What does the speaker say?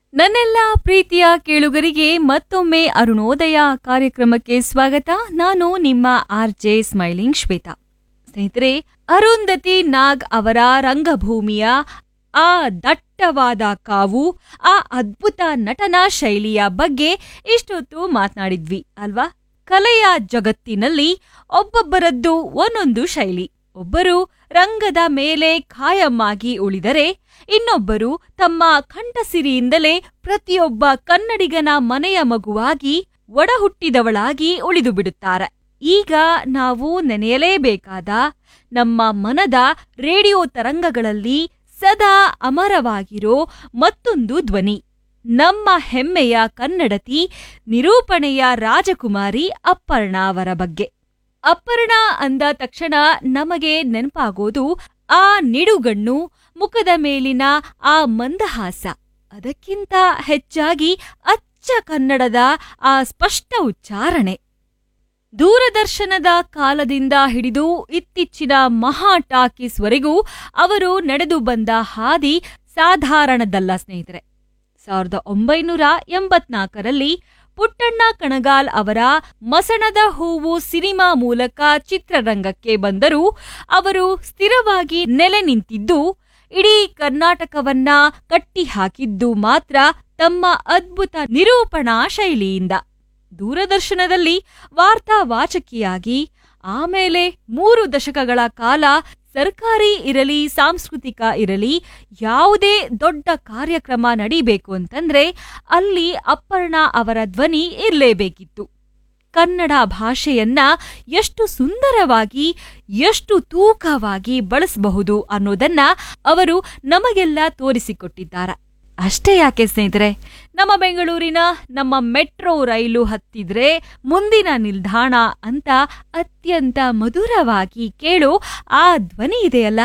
ನನ್ನೆಲ್ಲ ಪ್ರೀತಿಯ ಕೇಳುಗರಿಗೆ ಮತ್ತೊಮ್ಮೆ ಅರುಣೋದಯ ಕಾರ್ಯಕ್ರಮಕ್ಕೆ ಸ್ವಾಗತ ನಾನು ನಿಮ್ಮ ಆರ್ ಜೆ ಸ್ಮೈಲಿಂಗ್ ಶ್ವೇತಾ ಸ್ನೇಹಿತರೆ ಅರುಂಧತಿ ನಾಗ್ ಅವರ ರಂಗಭೂಮಿಯ ಆ ದಟ್ಟವಾದ ಕಾವು ಆ ಅದ್ಭುತ ನಟನಾ ಶೈಲಿಯ ಬಗ್ಗೆ ಇಷ್ಟೊತ್ತು ಮಾತನಾಡಿದ್ವಿ ಅಲ್ವಾ ಕಲೆಯ ಜಗತ್ತಿನಲ್ಲಿ ಒಬ್ಬೊಬ್ಬರದ್ದು ಒಂದೊಂದು ಶೈಲಿ ಒಬ್ಬರು ರಂಗದ ಮೇಲೆ ಖಾಯಮ್ಮಾಗಿ ಉಳಿದರೆ ಇನ್ನೊಬ್ಬರು ತಮ್ಮ ಕಂಠಸಿರಿಯಿಂದಲೇ ಪ್ರತಿಯೊಬ್ಬ ಕನ್ನಡಿಗನ ಮನೆಯ ಮಗುವಾಗಿ ಒಡಹುಟ್ಟಿದವಳಾಗಿ ಉಳಿದು ಬಿಡುತ್ತಾರೆ ಈಗ ನಾವು ನೆನೆಯಲೇಬೇಕಾದ ನಮ್ಮ ಮನದ ರೇಡಿಯೋ ತರಂಗಗಳಲ್ಲಿ ಸದಾ ಅಮರವಾಗಿರೋ ಮತ್ತೊಂದು ಧ್ವನಿ ನಮ್ಮ ಹೆಮ್ಮೆಯ ಕನ್ನಡತಿ ನಿರೂಪಣೆಯ ರಾಜಕುಮಾರಿ ಅಪ್ಪರ್ಣಾ ಅವರ ಬಗ್ಗೆ ಅಪ್ಪರ್ಣಾ ಅಂದ ತಕ್ಷಣ ನಮಗೆ ನೆನಪಾಗೋದು ಆ ನಿಡುಗಣ್ಣು ಮುಖದ ಮೇಲಿನ ಆ ಮಂದಹಾಸ ಅದಕ್ಕಿಂತ ಹೆಚ್ಚಾಗಿ ಅಚ್ಚ ಕನ್ನಡದ ಆ ಸ್ಪಷ್ಟ ಉಚ್ಚಾರಣೆ ದೂರದರ್ಶನದ ಕಾಲದಿಂದ ಹಿಡಿದು ಇತ್ತೀಚಿನ ಮಹಾ ಟಾಕೀಸ್ವರೆಗೂ ಅವರು ನಡೆದು ಬಂದ ಹಾದಿ ಸಾಧಾರಣದಲ್ಲ ಸ್ನೇಹಿತರೆ ಸಾವಿರದ ಒಂಬೈನೂರ ಎಂಬತ್ನಾಲ್ಕರಲ್ಲಿ ಪುಟ್ಟಣ್ಣ ಕಣಗಾಲ್ ಅವರ ಮಸಣದ ಹೂವು ಸಿನಿಮಾ ಮೂಲಕ ಚಿತ್ರರಂಗಕ್ಕೆ ಬಂದರೂ ಅವರು ಸ್ಥಿರವಾಗಿ ನೆಲೆ ನಿಂತಿದ್ದು ಇಡೀ ಕರ್ನಾಟಕವನ್ನ ಕಟ್ಟಿಹಾಕಿದ್ದು ಮಾತ್ರ ತಮ್ಮ ಅದ್ಭುತ ನಿರೂಪಣಾ ಶೈಲಿಯಿಂದ ದೂರದರ್ಶನದಲ್ಲಿ ವಾರ್ತಾವಾಚಕಿಯಾಗಿ ಆಮೇಲೆ ಮೂರು ದಶಕಗಳ ಕಾಲ ಸರ್ಕಾರಿ ಇರಲಿ ಸಾಂಸ್ಕೃತಿಕ ಇರಲಿ ಯಾವುದೇ ದೊಡ್ಡ ಕಾರ್ಯಕ್ರಮ ನಡೀಬೇಕು ಅಂತಂದ್ರೆ ಅಲ್ಲಿ ಅಪ್ಪರ್ಣಾ ಅವರ ಧ್ವನಿ ಇರಲೇಬೇಕಿತ್ತು ಕನ್ನಡ ಭಾಷೆಯನ್ನ ಎಷ್ಟು ಸುಂದರವಾಗಿ ಎಷ್ಟು ತೂಕವಾಗಿ ಬಳಸಬಹುದು ಅನ್ನೋದನ್ನ ಅವರು ನಮಗೆಲ್ಲ ತೋರಿಸಿಕೊಟ್ಟಿದ್ದಾರೆ ಅಷ್ಟೇ ಯಾಕೆ ಸ್ನೇಹಿತರೆ ನಮ್ಮ ಬೆಂಗಳೂರಿನ ನಮ್ಮ ಮೆಟ್ರೋ ರೈಲು ಹತ್ತಿದ್ರೆ ಮುಂದಿನ ನಿಲ್ದಾಣ ಅಂತ ಅತ್ಯಂತ ಮಧುರವಾಗಿ ಕೇಳೋ ಆ ಧ್ವನಿ ಇದೆಯಲ್ಲ